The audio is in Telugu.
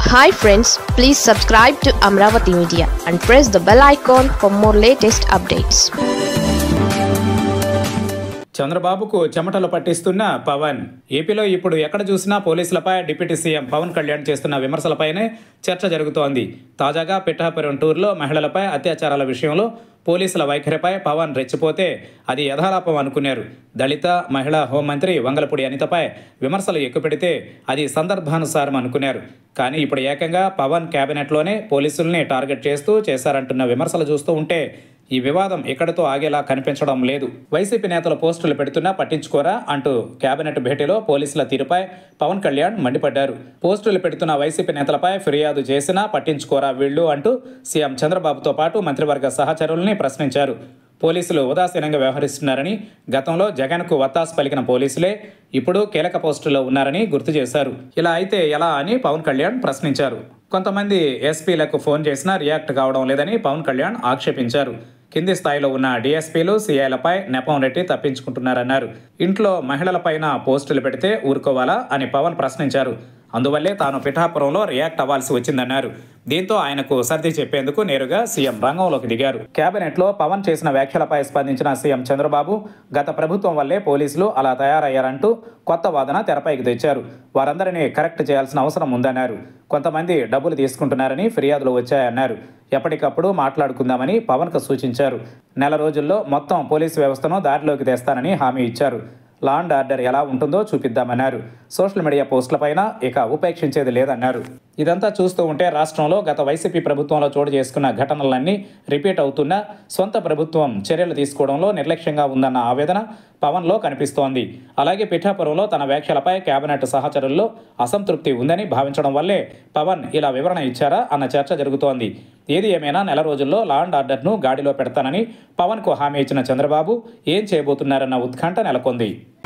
hi friends please subscribe to Amaravati media and press the bell icon for more latest updates చంద్రబాబుకు చెమటలు పట్టిస్తున్న పవన్ ఏపీలో ఇప్పుడు ఎక్కడ చూసినా పోలీసులపై డిప్యూటీ సీఎం పవన్ కళ్యాణ్ చేస్తున్న విమర్శలపైనే చర్చ జరుగుతోంది తాజాగా పిఠాపురం టూర్లో మహిళలపై అత్యాచారాల విషయంలో పోలీసుల వైఖరిపై పవన్ రెచ్చిపోతే అది యథాలాపం అనుకున్నారు దళిత మహిళా హోంమంత్రి వంగలపూడి అనితపై విమర్శలు ఎక్కుపెడితే అది సందర్భానుసారం అనుకున్నారు కానీ ఇప్పుడు ఏకంగా పవన్ కేబినెట్లోనే పోలీసుల్ని టార్గెట్ చేస్తూ చేశారంటున్న విమర్శలు చూస్తూ ఉంటే ఈ వివాదం ఎక్కడితో ఆగేలా కనిపించడం లేదు వైసీపీ నేతలు పోస్టులు పెడుతున్నా పట్టించుకోరా అంటూ కేబినెట్ భేటీలో పోలీసుల తీరుపై పవన్ కళ్యాణ్ మండిపడ్డారు పోస్టులు పెడుతున్న వైసీపీ నేతలపై ఫిర్యాదు చేసినా పట్టించుకోరా వీళ్ళు అంటూ సీఎం చంద్రబాబుతో పాటు మంత్రివర్గ సహచరుల్ని ప్రశ్నించారు పోలీసులు ఉదాసీనంగా వ్యవహరిస్తున్నారని గతంలో జగన్కు వత్తాసు పలికిన పోలీసులే ఇప్పుడు కీలక పోస్టుల్లో ఉన్నారని గుర్తు చేశారు ఇలా అయితే ఎలా అని పవన్ కళ్యాణ్ ప్రశ్నించారు కొంతమంది ఎస్పీలకు ఫోన్ చేసినా రియాక్ట్ కావడం లేదని పవన్ కళ్యాణ్ ఆక్షేపించారు కింది స్థాయిలో ఉన్న డీఎస్పీలు సీఐలపై నెపం రెట్టి తప్పించుకుంటున్నారన్నారు ఇంట్లో మహిళలపైన పోస్టులు పెడితే ఊరుకోవాలా అని పవన్ ప్రశ్నించారు అందువల్లే తాను పిఠాపురంలో రియాక్ట్ అవ్వాల్సి వచ్చిందన్నారు దీంతో ఆయనకు సర్ది చెప్పేందుకు నేరుగా సీఎం రంగంలోకి దిగారు కేబినెట్లో పవన్ చేసిన వ్యాఖ్యలపై స్పందించిన సీఎం చంద్రబాబు గత ప్రభుత్వం వల్లే పోలీసులు అలా తయారయ్యారంటూ కొత్త వాదన తెరపైకి తెచ్చారు వారందరినీ కరెక్ట్ చేయాల్సిన అవసరం ఉందన్నారు కొంతమంది డబ్బులు తీసుకుంటున్నారని ఫిర్యాదులు వచ్చాయన్నారు ఎప్పటికప్పుడు మాట్లాడుకుందామని పవన్కు సూచించారు నెల రోజుల్లో మొత్తం పోలీసు వ్యవస్థను దారిలోకి తెస్తానని హామీ ఇచ్చారు లా అండ్ ఆర్డర్ ఎలా ఉంటుందో చూపిద్దామన్నారు సోషల్ మీడియా పోస్టులపైన ఇక ఉపేక్షించేది లేదన్నారు ఇదంతా చూస్తూ ఉంటే రాష్ట్రంలో గత వైసీపీ ప్రభుత్వంలో చోటు చేసుకున్న ఘటనలన్నీ రిపీట్ అవుతున్నా సొంత ప్రభుత్వం చర్యలు తీసుకోవడంలో నిర్లక్ష్యంగా ఉందన్న ఆవేదన పవన్లో కనిపిస్తోంది అలాగే పిఠాపురంలో తన వ్యాఖ్యలపై కేబినెట్ సహచరుల్లో అసంతృప్తి ఉందని భావించడం వల్లే పవన్ ఇలా వివరణ ఇచ్చారా అన్న చర్చ జరుగుతోంది ఏది ఏమైనా నెల రోజుల్లో లా అండ్ ఆర్డర్ను గాడిలో పెడతానని పవన్కు హామీ ఇచ్చిన చంద్రబాబు ఏం చేయబోతున్నారన్న ఉత్కంఠ నెలకొంది